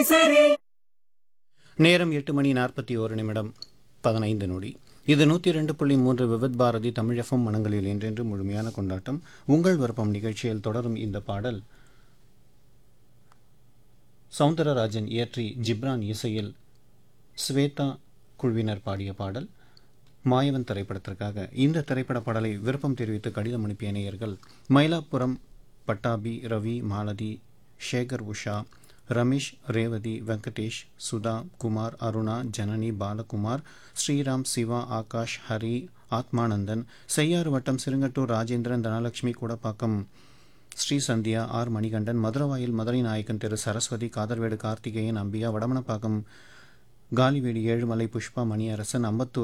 சரி நேரம் எட்டு மணி நாற்பத்தி ஒரு நிமிடம் பதினைந்து நொடி இது நூற்றி ரெண்டு புள்ளி மூன்று விவித் பாரதி தமிழகம் மனங்களில் என்றென்று முழுமையான கொண்டாட்டம் உங்கள் விருப்பம் நிகழ்ச்சியில் தொடரும் இந்த பாடல் சவுந்தரராஜன் இயற்றி ஜிப்ரான் இசையில் ஸ்வேதா குழுவினர் பாடிய பாடல் மாயவன் திரைப்படத்திற்காக இந்த திரைப்பட பாடலை விருப்பம் தெரிவித்து கடிதம் அனுப்பிய நேயர்கள் மயிலாப்புரம் பட்டாபி ரவி மாலதி சேகர் உஷா ரமேஷ் ரேவதி வெங்கடேஷ் சுதா குமார் அருணா ஜனனி பாலகுமார் ஸ்ரீராம் சிவா ஆகாஷ் ஹரி ஆத்மானந்தன் செய்யாறு வட்டம் சிறுங்கட்டூர் ராஜேந்திரன் தனலட்சுமி கூடப்பாக்கம் ஸ்ரீ சந்தியா ஆர் மணிகண்டன் மதுரவாயில் மதுரை நாயக்கன் திரு சரஸ்வதி காதர்வேடு கார்த்திகேயன் அம்பியா வடமணப்பாக்கம் காலிவேடி ஏழுமலை புஷ்பா மணியரசன் அம்பத்தூர்